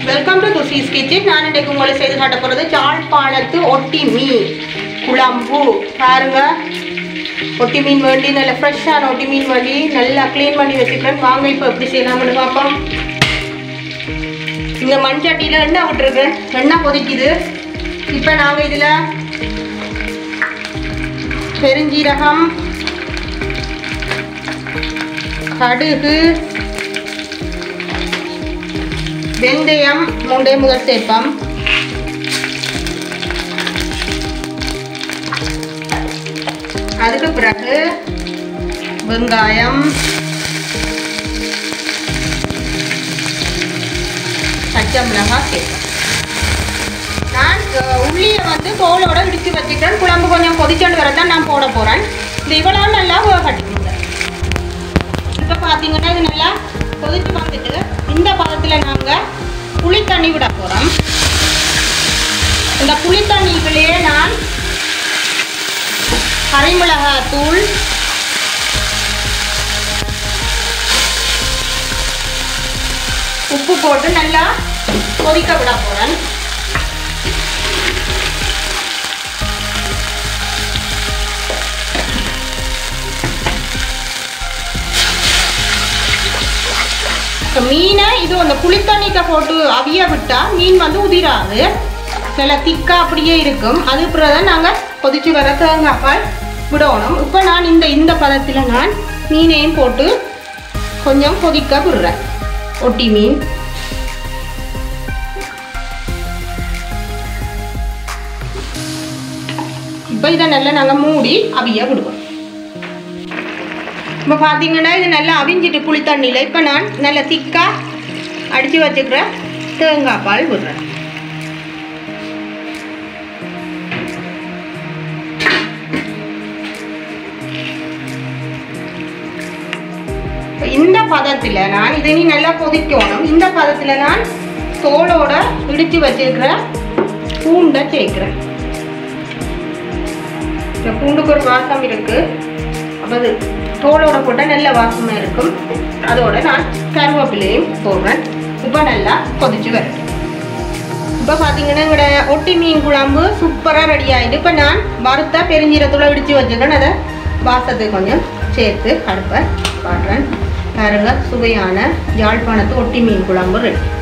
welcome to துசிஸ் kitchen நான் இன்றைக்கு உங்களை செய்து காட்ட போகிறது யாழ்ப்பாணத்து ஒட்டி மீன் குழம்பு பாருங்க ஒட்டி மீன் வேண்டி நல்ல ஃப்ரெஷ்ஷான ஒட்டி மீன் வேண்டி நல்லா க்ளீன் பண்ணி வச்சுக்கிறேன் வாங்க இப்போ எப்படி செய்யலாம்னு பார்ப்போம் இந்த மண்சட்டியில் எண்ணெய் விட்டுருக்கேன் எண்ணெய் கொதிக்குது இப்போ நாங்கள் இதில் பெருஞ்சீரகம் கடுகு வெந்தயம் மூன்றே முதல் சேர்ப்போம் அதுக்கு பிறகு வெங்காயம் பச்சை மிளகாய் சேர்ப்போம் நான் அஹ், உள்ளியை வந்து தோலோட இடித்து வச்சுக்கிறேன் குழம்பு கொஞ்சம் கொதிச்சோண்டு வரதான் நான் போட போகிறேன் இந்த இவ்வளோ நல்லா கட்டிக்கோங்க இப்போ பார்த்தீங்கன்னா இது நல்லா கொதிச்சு வந்துட்டு இந்த பதத்தில் நாங்கள் புளி தண்ணி விட போகிறோம் இந்த புளி தண்ணிக்குள்ளேயே நான் கறிமிளகாய் தூள் உப்பு போட்டு நல்லா கொதிக்க விட போகிறேன் இப்போ மீனை இது அந்த புளித்தண்ணிக்க போட்டு அவிய விட்டால் மீன் வந்து உதிராது சில திக்கா அப்படியே இருக்கும் அது பிறகு தான் நாங்கள் கொதிச்சு வர தேங்காய் பால் விடணும் இப்போ நான் இந்த இந்த பதத்தில் நான் மீனையும் போட்டு கொஞ்சம் கொதிக்க விடுறேன் ஒட்டி மீன் இப்போ இதை நல்லா நாங்கள் மூடி அவிய விடுவோம் இப்போ பார்த்தீங்கன்னா இது நல்லா அவிஞ்சிட்டு புளி தண்ணியில் இப்போ நான் நல்லா திக்காக அடித்து வச்சுக்கிற தேங்காய் பால் விடுறேன் இப்ப இந்த பதத்தில் நான் இதை நீ நல்லா கொதிக்கணும் இந்த பதத்தில் நான் தோலோட இடித்து வச்சிருக்கிற பூண்டை சேர்க்கிறேன் இந்த பூண்டுக்கு ஒரு வாசம் இருக்கு அப்போ அது தோலோட போட்டால் நல்ல வாசமாக இருக்கும் அதோட நான் கருவேப்பிலையும் போடுறேன் இப்போ நல்லா கொதிச்சு வரட்டும் இப்போ பார்த்தீங்கன்னா எங்களோட ஒட்டி மீன் குழம்பு சூப்பராக ரெடி ஆகிட்டு இப்போ நான் வறுத்த பெருஞ்சீரத்தூளை இடித்து வச்சுருக்கேன் அதை வாசத்துக்கு கொஞ்சம் சேர்த்து அடுப்பை காட்டுறேன் பாருங்க சுவையான யாழ்ப்பாணத்து ஒட்டி மீன் குழம்பு ரெடி